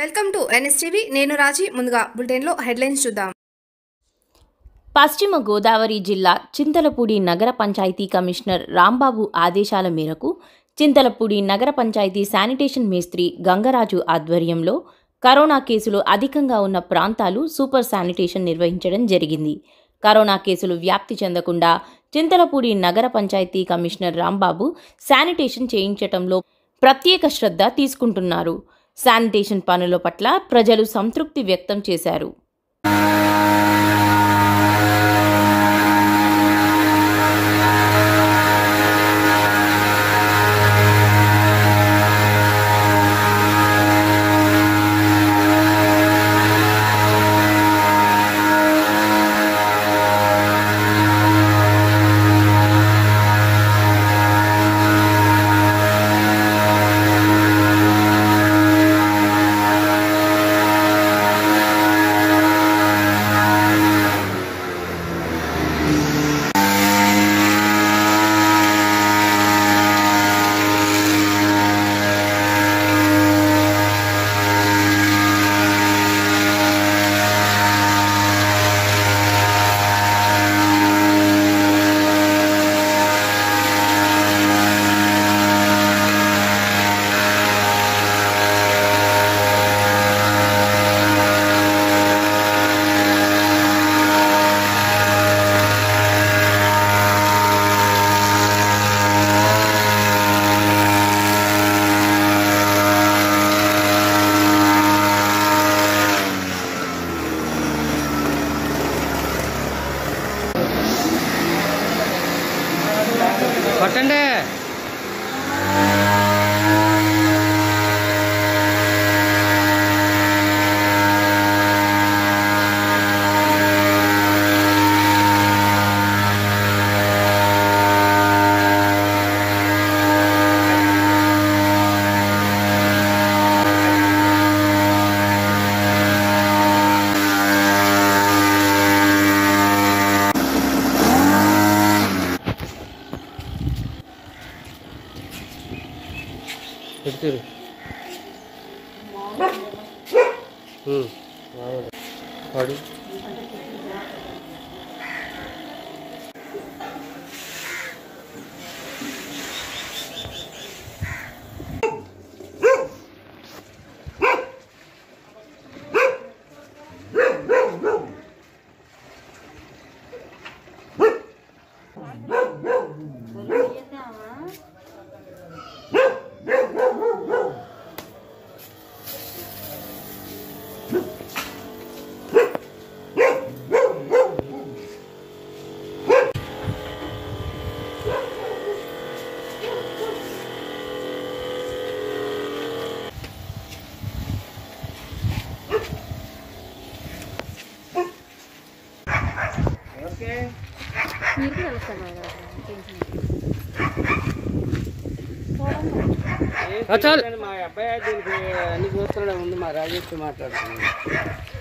welcome to NSTV నేను రాజీ ముందుగా బులెటిన్లో హెడ్లైన్స్ చూద్దాం పశ్చిమ గోదావరి జిల్లా చింతలపూడి నగర పంచాయతీ కమిషనర్ రాంబాబు ఆదేశాల మేరకు చింతలపూడి నగర పంచాయతీ శానిటేషన్ మేస్త్రి గంగరాజు ఆధ్వర్యంలో కరోనా కేసులు అధికంగా ఉన్న ప్రాంతాలు సూపర్ శానిటేషన్ నిర్వహించడం జరిగింది కరోనా కేసులు వ్యాప్తి చెందకుండా చింతలపూడి నగర పంచాయతీ కమిషనర్ రాంబాబు శానిటేషన్ చేయించటంలో ప్రత్యేక శ్రద్ధ తీసుకుంటున్నారు శానిటేషన్ పనుల పట్ల ప్రజలు సంతృప్తి వ్యక్తం చేశారు కొట్టండి పెడుతురు వాడు చాలు మా అబ్బాయి దీనికి అన్ని చూస్తున్నాడు ముందు మా రాజేష్ మాట్లాడుతున్నాడు